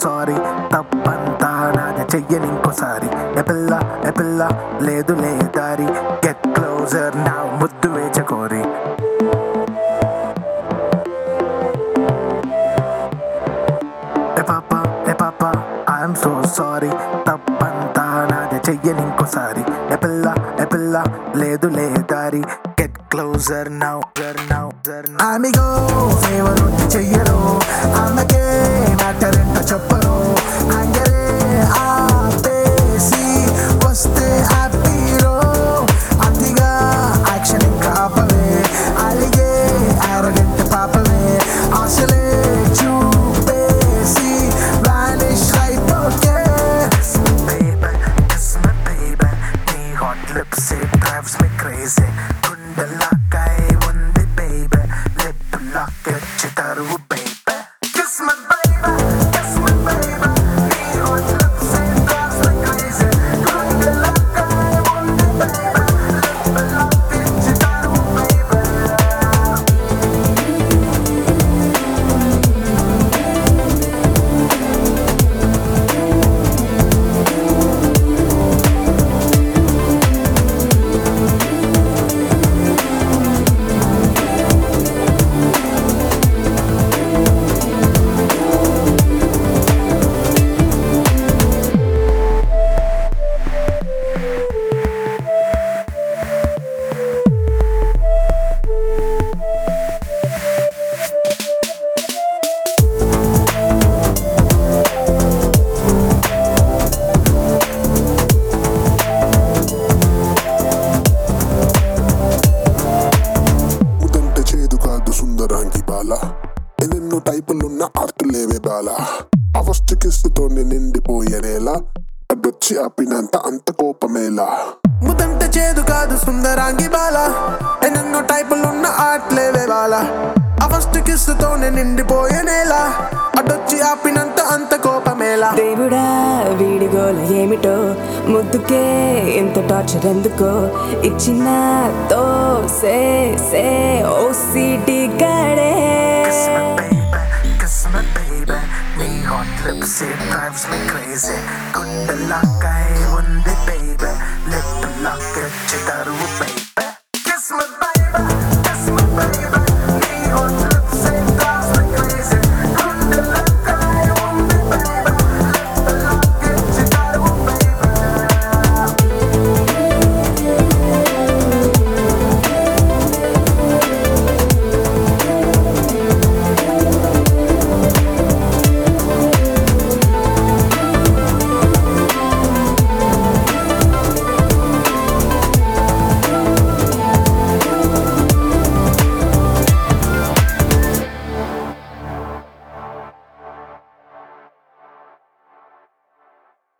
sorry తప్పంతా నాది చెయ్యని ఇంకోసారి ఏ పిల్ల ఏ పిల్ల లేదు లే దారి గెట్ క్లోజర్ నా ముద్దు వేచకోరి ఏ పాప ఏ పాప ఐఎమ్ సో సారీ తప్పంతా నాది చెయ్యని ఇంకోసారి ఏ పిల్ల ఏ పిల్ల లేదు లే దారి గెట్ క్లోజర్ నౌ నౌ ఆమెగో ఫేవర్ చెయ్యరు ఆమెకే మ్యాటర్ చెప్పరు అంగరే ఆపేసి వస్తే హ్యాపీరో అతిగా యాక్షన్ ఇంకా ఆపవే అలిగే ఆరగంట పాపవే అసలే చూపేసి వానిష్ అయిపోకే baby, kiss me baby నీ hot lips it drives me crazy గుండెలాకై ఉంది baby lip lock ఇచ్చి తరువు baby kiss me baby kiss me baby నీ hot lips it drives me crazy గుండెలాకై ఉంది baby lip lock ఇచ్చి తరువు baby ముదంటే చేదు కాదు సుందరాంగి బాల ఎన్నెన్నో టైపులున్న ఆర్టులేవే బాల అవస్థ కిస్తుతోనే నిండిపోయేనేలా అడ్డొచ్చి ఆపినంత అంత కోపమేలా ముదంట చేదు కాదు సుందరాంగి బాల ఎన్నెన్నో టైపులున్న ఆట్లేవే బాల ఆ ఫస్ట్ కిస్సుతోనే నిండిపోయే నేల అడ్డొచ్చి ఆపినంత అంత కోపమేలా దేవుడా వీడిగోల ఏమిటో ముద్దుకే ఇంత టార్చర్ ఎందుకో ఇచ్చిన తో సే సే ఓ సిటీ గడే Kiss me baby, kiss me baby నీ hot lips it drives me crazy గుండెలాకై ఉంది baby lip lock ఇచ్చి తరువు baby